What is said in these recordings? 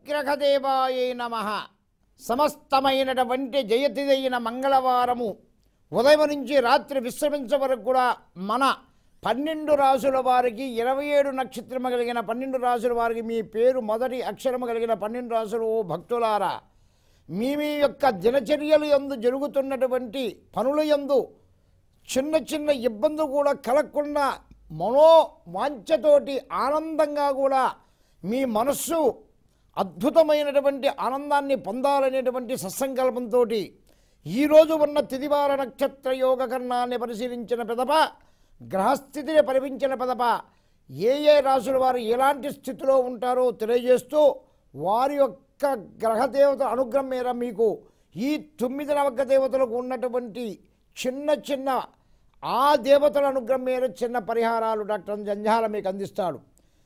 నవగ్రహదేవాయ నమ సమస్తమైనటువంటి జయతిదైన మంగళవారము ఉదయం నుంచి రాత్రి విశ్రమించే వరకు కూడా మన పన్నెండు రాసుల వారికి ఇరవై ఏడు నక్షత్రము కలిగిన పన్నెండు రాసుల వారికి మీ పేరు మొదటి అక్షరము కలిగిన పన్నెండు రాసులు ఓ భక్తులారా మీ మీ యొక్క దినచర్యలు ఎందు జరుగుతున్నటువంటి పనుల యందు చిన్న చిన్న ఇబ్బందులు కూడా కలగకుండా మనో వాంఛతోటి ఆనందంగా కూడా మీ మనస్సు అద్భుతమైనటువంటి ఆనందాన్ని పొందాలనేటువంటి సత్సంకల్పంతో ఈరోజు ఉన్న తిదివార నక్షత్ర యోగకరణాన్ని పరిశీలించిన పెదప గ్రహస్థితిని పరిపించిన పెదప ఏ ఏ రాసుల వారు ఎలాంటి స్థితిలో ఉంటారో తెలియజేస్తూ వారి యొక్క గ్రహదేవత అనుగ్రహం మేర మీకు ఈ తొమ్మిది నవగ్ర దేవతలకు ఉన్నటువంటి చిన్న చిన్న ఆ దేవతల అనుగ్రహం మేర చిన్న పరిహారాలు డాక్టర్ జంజాల మీకు అందిస్తాడు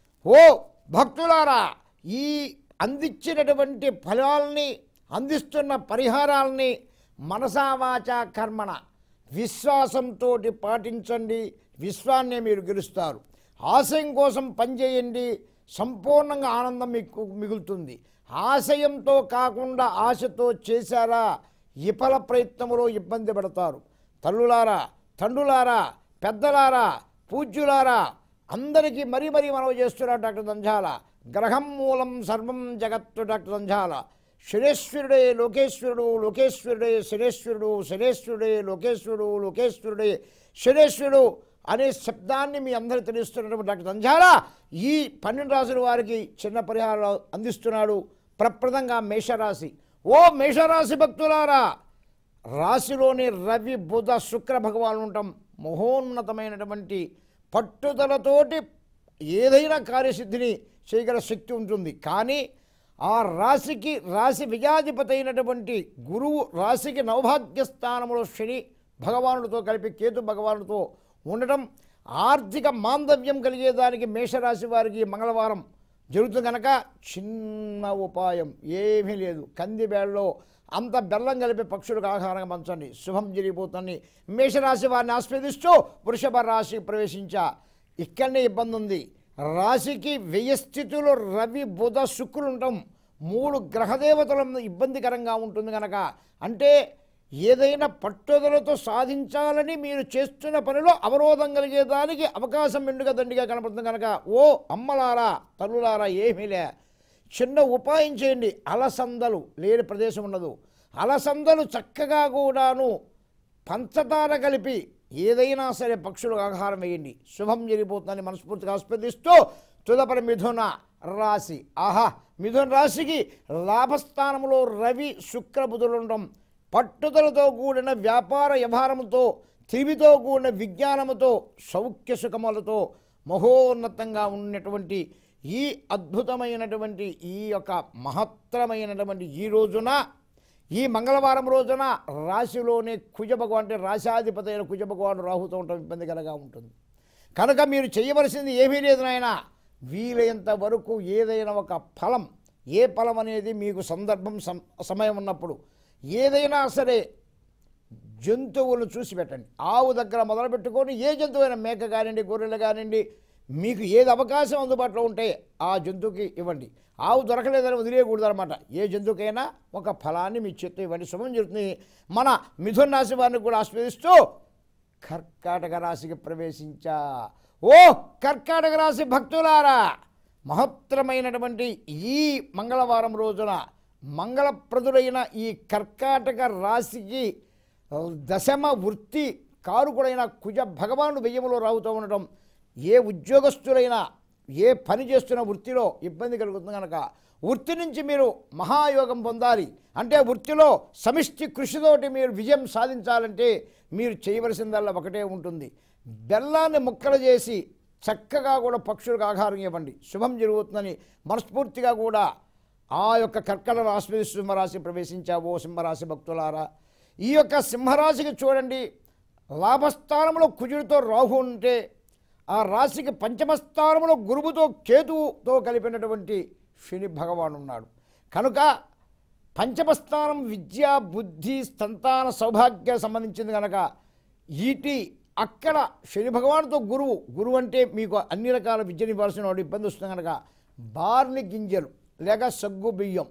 ఓ భక్తులారా ఈ అందించినటువంటి ఫలాల్ని అందిస్తున్న పరిహారాల్ని మనసావాచ కర్మణ విశ్వాసంతో పాటించండి విశ్వాన్నే మీరు గెలుస్తారు ఆశయం కోసం పనిచేయండి సంపూర్ణంగా ఆనందం మీకు మిగులుతుంది ఆశయంతో కాకుండా ఆశతో చేశారా విఫల ప్రయత్నములో ఇబ్బంది పడతారు తల్లులారా తండ్రులారా పెద్దలారా పూజ్యులారా అందరికీ మరీ మరీ మనవి చేస్తున్నారు డాక్టర్ దంజాల గ్రహం మూలం సర్వం జగత్తు డాక్టర్ దంజాల శనేశ్వరుడే లోకేశ్వరుడు లోకేశ్వరుడే శనేశ్వరుడు శనేశ్వరుడే లోకేశ్వరుడు లోకేశ్వరుడే శనేశ్వరుడు అనే శబ్దాన్ని మీ అందరూ తెలుస్తున్నటువంటి డాక్టర్ దంజాల ఈ పన్నెండు రాసుల వారికి చిన్న పరిహారాలు అందిస్తున్నాడు ప్రప్రదంగా మేషరాశి ఓ మేషరాశి భక్తులారా రాశిలోని రవి బుధ శుక్ర భగవాన్ ఉండటం మహోన్నతమైనటువంటి పట్టుదలతోటి ఏదైనా కార్యసిద్ధిని చేయగల శక్తి ఉంటుంది కానీ ఆ రాశికి రాశి విజయాధిపతి అయినటువంటి గురువు రాశికి నవభాగ్య స్థానంలో శని భగవానుడితో కలిపి కేతు భగవానుడితో ఉండటం ఆర్థిక మాందవ్యం కలిగేదానికి మేషరాశి వారికి మంగళవారం జరుగుతుంది కనుక చిన్న ఉపాయం ఏమీ లేదు కందిబేళ్ళలో అంత బెల్లం కలిపి పక్షులకు ఆహారంగా పంచండి శుభం జరిగిపోతుంది మేషరాశి వారిని ఆస్వాదిస్తూ వృషభ రాశి ప్రవేశించా ఇక్కడనే ఇబ్బంది ఉంది రాశికి వ్యయ స్థితిలో రవి బుధ శుక్రులు ఉండటం మూడు గ్రహదేవతల ఇబ్బందికరంగా ఉంటుంది కనుక అంటే ఏదైనా పట్టుదలతో సాధించాలని మీరు చేస్తున్న పనిలో అవరోధం కలిగేదానికి అవకాశం మెండుగా దండిగా కనపడుతుంది కనుక ఓ అమ్మలారా తల్లులారా ఏమీలే చిన్న ఉపాయం చేయండి అలసందలు లేని ప్రదేశం ఉండదు అలసందలు చక్కగా కూడాను పంచదార కలిపి ఏదైనా సరే పక్షులకు ఆహారం వేయండి శుభం జరిగిపోతుందని మనస్ఫూర్తిగా ఆస్వాదిస్తూ తుదపరి మిథున రాశి ఆహా మిథున రాశికి లాభస్థానంలో రవి శుక్ర బుధులు ఉండడం పట్టుదలతో కూడిన వ్యాపార వ్యవహారంతో తెలివితో కూడిన విజ్ఞానముతో సౌఖ్య సుఖములతో మహోన్నతంగా ఉన్నటువంటి ఈ అద్భుతమైనటువంటి ఈ యొక్క మహత్తరమైనటువంటి ఈ రోజున ఈ మంగళవారం రోజున రాశిలోనే కుజ భగవాన్ అంటే రాశాధిపతి అయిన కుజ భగవాను రాహుతో ఉండటం ఇబ్బందికరంగా ఉంటుంది కనుక మీరు చేయవలసింది ఏమీ లేదు నాయన వీలైనంత వరకు ఏదైనా ఒక ఫలం ఏ ఫలం అనేది మీకు సందర్భం సం- సమయం ఉన్నప్పుడు ఏదైనా సరే జంతువులను చూసి పెట్టండి ఆవు దగ్గర మొదలు పెట్టుకొని ఏ జంతువైనా మేక కానివ్వండి గొర్రెలు కానివ్వండి మీకు ఏది అవకాశం అందుబాటులో ఉంటే ఆ జంతువుకి ఇవ్వండి ఆవు దొరకలేదని వదిలేయకూడదు అనమాట ఏ జంతువుకైనా ఒక ఫలాన్ని మీ చేత్తో ఇవ్వండి శుభం జరుగుతుంది మన మిథున రాశి వారిని కూడా ఆస్వాదిస్తూ కర్కాటక రాశికి ప్రవేశించా ఓ కర్కాటక రాశి భక్తులారా మహత్తరమైనటువంటి ఈ మంగళవారం రోజున మంగళప్రదుడైన ఈ కర్కాటక రాశికి దశమ వృత్తి కారుకుడైన కుజ భగవానుడు వెయ్యములో రావుతూ ఉండటం ఏ ఉద్యోగస్తులైనా ఏ పని చేస్తున్న వృత్తిలో ఇబ్బంది కలుగుతుంది కనుక వృత్తి నుంచి మీరు మహాయోగం పొందాలి అంటే వృత్తిలో సమిష్టి కృషితోటి మీరు విజయం సాధించాలంటే మీరు చేయవలసిందల్లా ఒకటే ఉంటుంది బెల్లాన్ని ముక్కలు చేసి చక్కగా కూడా పక్షులకు ఆహారం ఇవ్వండి శుభం జరుగుతుందని మనస్ఫూర్తిగా కూడా ఆ యొక్క కర్కట రాశి సింహరాశి ప్రవేశించావో సింహరాశి భక్తులారా ఈ యొక్క సింహరాశికి చూడండి లాభస్థానంలో కుజుడితో రాహు ఉంటే ఆ రాశికి పంచమస్థానంలో గురువుతో కేతువుతో కలిపినటువంటి శని భగవాన్ ఉన్నాడు కనుక పంచమస్థానం విద్య బుద్ధి సంతాన సౌభాగ్య సంబంధించింది కనుక ఈటి అక్కడ శని భగవానుతో గురువు గురువు అంటే మీకు అన్ని రకాల విద్యను ఇవ్వాల్సిన వాడు ఇబ్బంది వస్తుంది కనుక బార్ని గింజలు లేక సగ్గు బియ్యం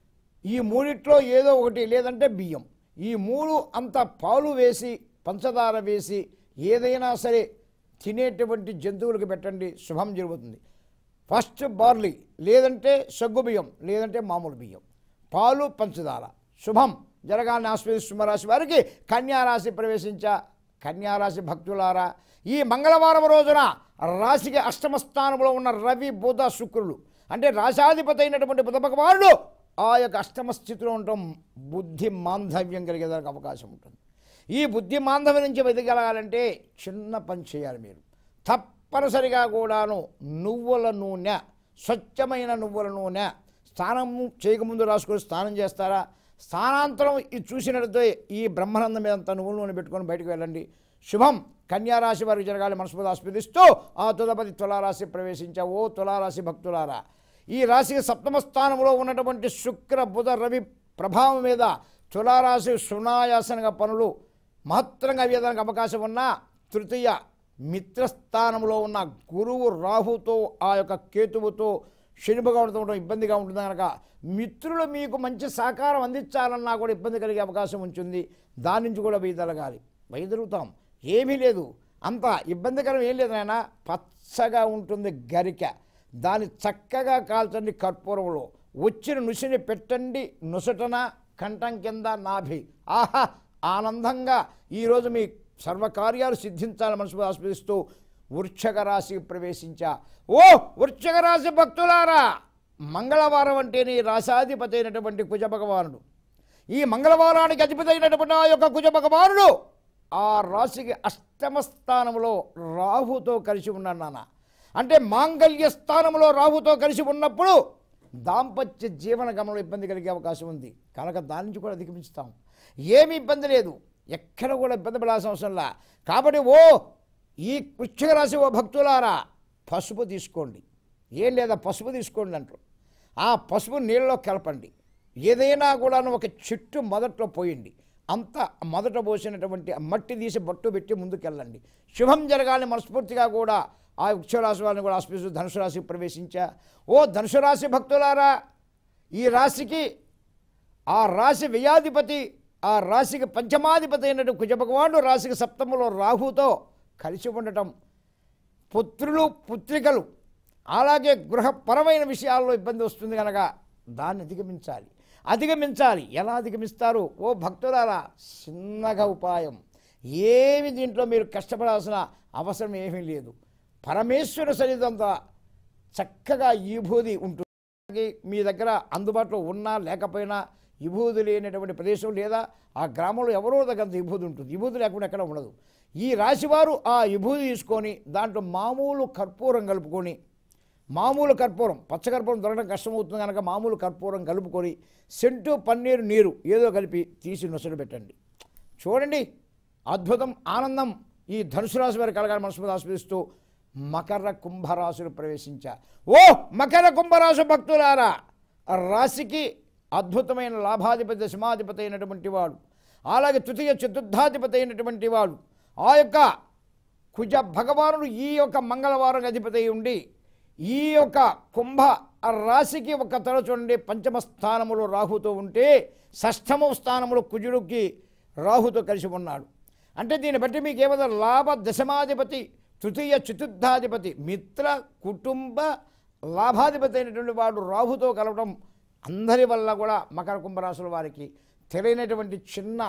ఈ మూడిట్లో ఏదో ఒకటి లేదంటే బియ్యం ఈ మూడు అంత పాలు వేసి పంచదార వేసి ఏదైనా సరే తినేటువంటి జంతువులకు పెట్టండి శుభం జరుగుతుంది ఫస్ట్ బార్లీ లేదంటే సగ్గు బియ్యం లేదంటే మామూలు బియ్యం పాలు పంచదార శుభం జరగాలని ఆస్వాదిస్తున్న రాశి వారికి కన్యారాశి ప్రవేశించ కన్యారాశి భక్తులారా ఈ మంగళవారం రోజున రాశికి అష్టమ స్థానంలో ఉన్న రవి బుధ శుక్రులు అంటే రాశాధిపతి అయినటువంటి బుధ భగవానుడు ఆ యొక్క అష్టమ స్థితిలో ఉండటం బుద్ధి మాంధవ్యం కలిగేదానికి అవకాశం ఉంటుంది ఈ బుద్ధి మాంధవ్యం నుంచి వెతకగలగాలంటే చిన్న పని చేయాలి మీరు తప్పనిసరిగా కూడాను నువ్వుల నూనె స్వచ్ఛమైన నువ్వుల నూనె స్నానం చేయకముందు రాసుకొని స్నానం చేస్తారా స్థానాంతరం ఇది చూసినట్లయితే ఈ బ్రహ్మానందం మీద అంతా నువ్వుల నూనె పెట్టుకొని బయటకు వెళ్ళండి శుభం కన్యారాశి వారికి జరగాలి మనస్ఫూర్తి ఆస్వాదిస్తూ ఆ తులపతి తులారాశి ప్రవేశించా ఓ తులారాశి భక్తులారా ఈ రాశికి సప్తమ స్థానంలో ఉన్నటువంటి శుక్ర బుధ రవి ప్రభావం మీద తులారాశి సునాయాసనగా పనులు మహత్తరంగా అయ్యేదానికి అవకాశం ఉన్న తృతీయ మిత్రస్థానంలో ఉన్న గురువు రాహుతో ఆ యొక్క కేతువుతో శనిభగా ఉండటం ఇబ్బందిగా ఉంటుంది కనుక మిత్రులు మీకు మంచి సహకారం అందించాలన్నా కూడా ఇబ్బంది కలిగే అవకాశం ఉంటుంది దాని నుంచి కూడా వైదొలగాలి వైదొలుగుతాం ఏమీ లేదు అంత ఇబ్బందికరం ఏం లేదు నాయన పచ్చగా ఉంటుంది గరిక దాన్ని చక్కగా కాల్చండి కర్పూరంలో వచ్చిన నుసిని పెట్టండి నుసటన కంఠం కింద నాభి ఆహా ఆనందంగా ఈరోజు మీ సర్వకార్యాలు సిద్ధించాలని మనసు ఆస్వాదిస్తూ వృక్షక రాశికి ప్రవేశించా ఓ వృక్షక రాశి భక్తులారా మంగళవారం అంటేనే ఈ రాశాధిపతి అయినటువంటి కుజ భగవానుడు ఈ మంగళవారానికి అధిపతి అయినటువంటి ఆ యొక్క కుజ భగవానుడు ఆ రాశికి అష్టమ స్థానంలో రాహుతో కలిసి ఉన్నాడు నాన్న అంటే మాంగళ్య స్థానంలో రాహుతో కలిసి ఉన్నప్పుడు దాంపత్య జీవన గమనంలో ఇబ్బంది కలిగే అవకాశం ఉంది కనుక దాని నుంచి కూడా అధిగమిస్తాం ఏమీ ఇబ్బంది లేదు ఎక్కడ కూడా ఇబ్బంది పడాల్సిన అవసరంలా కాబట్టి ఓ ఈ వృశ్చిక రాశి ఓ భక్తులారా పసుపు తీసుకోండి ఏం లేదా పసుపు తీసుకోండి అంటారు ఆ పసుపు నీళ్ళలో కలపండి ఏదైనా కూడా ఒక చెట్టు మొదట్లో పోయండి అంత మొదట పోసినటువంటి ఆ మట్టి తీసి బొట్టు పెట్టి ముందుకెళ్ళండి శుభం జరగాలని మనస్ఫూర్తిగా కూడా ఆ వృక్షరాశి వారిని కూడా ఆస్పిస్తూ ధనుసు రాశికి ప్రవేశించా ఓ ధనుసు రాశి భక్తులారా ఈ రాశికి ఆ రాశి వ్యయాధిపతి ఆ రాశికి పంచమాధిపతి అయినటువంటి కుజ భగవానుడు రాశికి సప్తములో రాహుతో కలిసి ఉండటం పుత్రులు పుత్రికలు అలాగే గృహపరమైన విషయాల్లో ఇబ్బంది వస్తుంది కనుక దాన్ని అధిగమించాలి అధిగమించాలి ఎలా అధిగమిస్తారు ఓ భక్తులారా చిన్నగా ఉపాయం ఏమి దీంట్లో మీరు కష్టపడాల్సిన అవసరం ఏమీ లేదు పరమేశ్వర సన్నిధంతా చక్కగా ఈభూది ఉంటుంది అలాగే మీ దగ్గర అందుబాటులో ఉన్నా లేకపోయినా విభూతి లేనటువంటి ప్రదేశం లేదా ఆ గ్రామంలో ఎవరో దగ్గర విభూతి ఉంటుంది విభూతి లేకుండా ఎక్కడ ఉండదు ఈ రాశివారు ఆ విభూతి తీసుకొని దాంట్లో మామూలు కర్పూరం కలుపుకొని మామూలు కర్పూరం పచ్చకర్పూరం దొరకడం కష్టమవుతుంది కనుక మామూలు కర్పూరం కలుపుకొని సెంటు పన్నీరు నీరు ఏదో కలిపి తీసి నొసలు పెట్టండి చూడండి అద్భుతం ఆనందం ఈ ధనుసు రాశి వారి కలగాలి మనస్ఫూర్తి ఆస్వాదిస్తూ మకర కుంభరాశులు ప్రవేశించా ఓ మకర కుంభరాశి భక్తులారా ఆ రాశికి అద్భుతమైన లాభాధిపతి దశమాధిపతి అయినటువంటి వాడు అలాగే తృతీయ చతుర్థాధిపతి అయినటువంటి వాడు ఆ యొక్క కుజ భగవానుడు ఈ యొక్క మంగళవారం అధిపతి అయి ఉండి ఈ యొక్క కుంభ రాశికి ఒక తల చూడండి పంచమ స్థానములో రాహుతో ఉంటే షష్ఠమ స్థానములో కుజుడికి రాహుతో కలిసి ఉన్నాడు అంటే దీన్ని బట్టి మీకు ఏమన్నా లాభ దశమాధిపతి తృతీయ చతుర్థాధిపతి మిత్ర కుటుంబ లాభాధిపతి అయినటువంటి వాడు రాహుతో కలవడం అందరి వల్ల కూడా మకర కుంభరాశుల వారికి తెలియనటువంటి చిన్న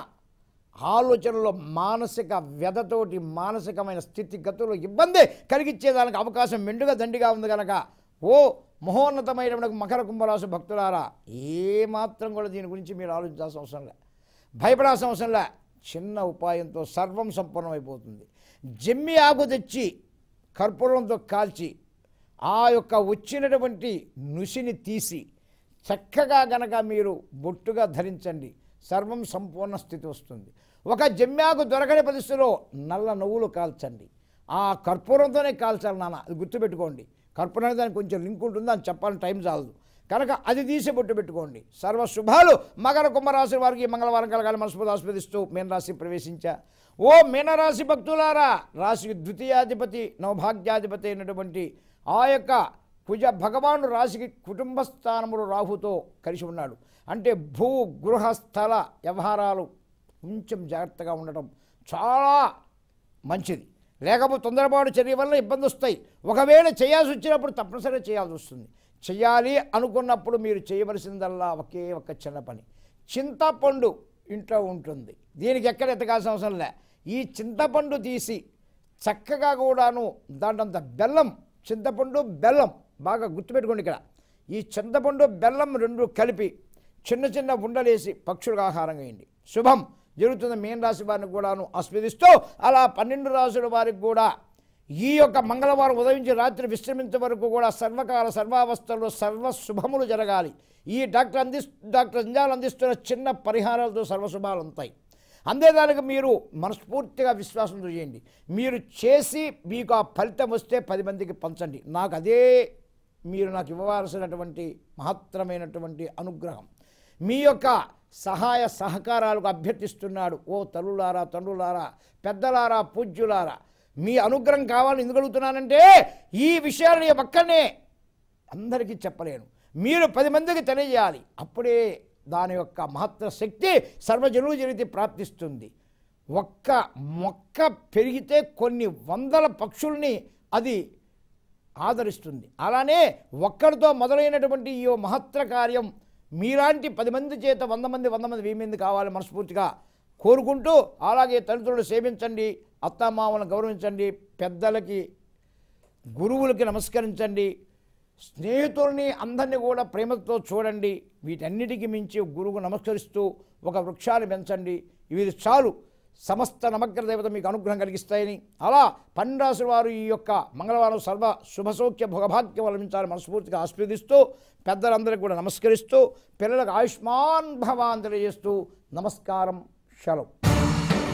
ఆలోచనలో మానసిక వ్యధతోటి మానసికమైన స్థితిగతులు ఇబ్బంది కలిగించేదానికి అవకాశం మెండుగా దండిగా ఉంది కనుక ఓ మహోన్నతమైనటువంటి మకర కుంభరాశి భక్తులారా ఏమాత్రం కూడా దీని గురించి మీరు ఆలోచించాల్సిన అవసరం లే భయపడాల్సిన అవసరం లే చిన్న ఉపాయంతో సర్వం సంపన్నమైపోతుంది జమ్మి ఆకు తెచ్చి కర్పూరంతో కాల్చి ఆ యొక్క వచ్చినటువంటి నుసిని తీసి చక్కగా గనక మీరు బొట్టుగా ధరించండి సర్వం సంపూర్ణ స్థితి వస్తుంది ఒక జమ్యాకు దొరకని పరిస్థితిలో నల్ల నువ్వులు కాల్చండి ఆ కర్పూరంతోనే కాల్చాలి నాన్న అది గుర్తుపెట్టుకోండి కర్పూరానికి దానికి కొంచెం లింక్ ఉంటుంది అని చెప్పాలని టైం చాలదు కనుక అది తీసి బొట్టు పెట్టుకోండి సర్వ శుభాలు మకర కుంభరాశి వారికి మంగళవారం కలగాలి మనస్ఫూర్తి ఆస్వాదిస్తూ మీనరాశి ప్రవేశించా ఓ మీనరాశి భక్తులారా రాశికి ద్వితీయాధిపతి నవభాగ్యాధిపతి అయినటువంటి ఆ యొక్క కుజ భగవాను రాశికి కుటుంబ స్థానములు రాహుతో కలిసి ఉన్నాడు అంటే భూ గృహ స్థల వ్యవహారాలు కొంచెం జాగ్రత్తగా ఉండటం చాలా మంచిది లేకపోతే తొందరపాటు చర్య వల్ల ఇబ్బంది వస్తాయి ఒకవేళ చేయాల్సి వచ్చినప్పుడు తప్పనిసరిగా చేయాల్సి వస్తుంది చేయాలి అనుకున్నప్పుడు మీరు చేయవలసిందల్లా ఒకే ఒక చిన్న పని చింతపండు ఇంట్లో ఉంటుంది దీనికి ఎక్కడ ఎత్తకాల్సిన అవసరం లే ఈ చింతపండు తీసి చక్కగా కూడాను దాంట్లో బెల్లం చింతపండు బెల్లం బాగా గుర్తుపెట్టుకోండి ఇక్కడ ఈ చింతపండు బెల్లం రెండు కలిపి చిన్న చిన్న ఉండలేసి పక్షులకు ఆహారం వేయండి శుభం జరుగుతున్న మీన రాశి వారిని కూడాను ఆస్వాదిస్తూ అలా పన్నెండు రాసుల వారికి కూడా ఈ యొక్క మంగళవారం ఉదయించి రాత్రి విశ్రమించే వరకు కూడా సర్వకాల సర్వావస్థల్లో సర్వ శుభములు జరగాలి ఈ డాక్టర్ అంది డాక్టర్ అంజాలు అందిస్తున్న చిన్న పరిహారాలతో సర్వశుభాలు ఉంటాయి అందేదానికి మీరు మనస్ఫూర్తిగా విశ్వాసం చేయండి మీరు చేసి మీకు ఆ ఫలితం వస్తే పది మందికి పంచండి నాకు అదే మీరు నాకు ఇవ్వవలసినటువంటి మహత్తరమైనటువంటి అనుగ్రహం మీ యొక్క సహాయ సహకారాలకు అభ్యర్థిస్తున్నాడు ఓ తల్లులారా తండ్రులారా పెద్దలారా పూజ్యులారా మీ అనుగ్రహం కావాలని ఎందుకు అడుగుతున్నానంటే ఈ విషయాలు నేను ఒక్కనే అందరికీ చెప్పలేను మీరు పది మందికి తెలియజేయాలి అప్పుడే దాని యొక్క మహత్తర శక్తి సర్వజనులు జరిగితే ప్రాప్తిస్తుంది ఒక్క మొక్క పెరిగితే కొన్ని వందల పక్షుల్ని అది ఆదరిస్తుంది అలానే ఒక్కడితో మొదలైనటువంటి ఈ మహత్తర కార్యం మీలాంటి పది మంది చేత వంద మంది వంద మంది వెయ్యి మంది కావాలి మనస్ఫూర్తిగా కోరుకుంటూ అలాగే తల్లిదండ్రులు సేవించండి అత్తమామలను గౌరవించండి పెద్దలకి గురువులకి నమస్కరించండి స్నేహితుల్ని అందరినీ కూడా ప్రేమతో చూడండి వీటన్నిటికీ మించి గురువుకు నమస్కరిస్తూ ఒక వృక్షాన్ని పెంచండి ఇవి చాలు సమస్త నమగ్ర దేవత మీకు అనుగ్రహం కలిగిస్తాయని అలా పన్నెండాసు వారు ఈ యొక్క మంగళవారం సర్వ శుభసౌఖ్య భోగభాగ్యం లభించాలని మనస్ఫూర్తిగా ఆస్వాదిస్తూ పెద్దలందరికీ కూడా నమస్కరిస్తూ పిల్లలకు ఆయుష్మాన్ భవాన్ తెలియజేస్తూ నమస్కారం శలం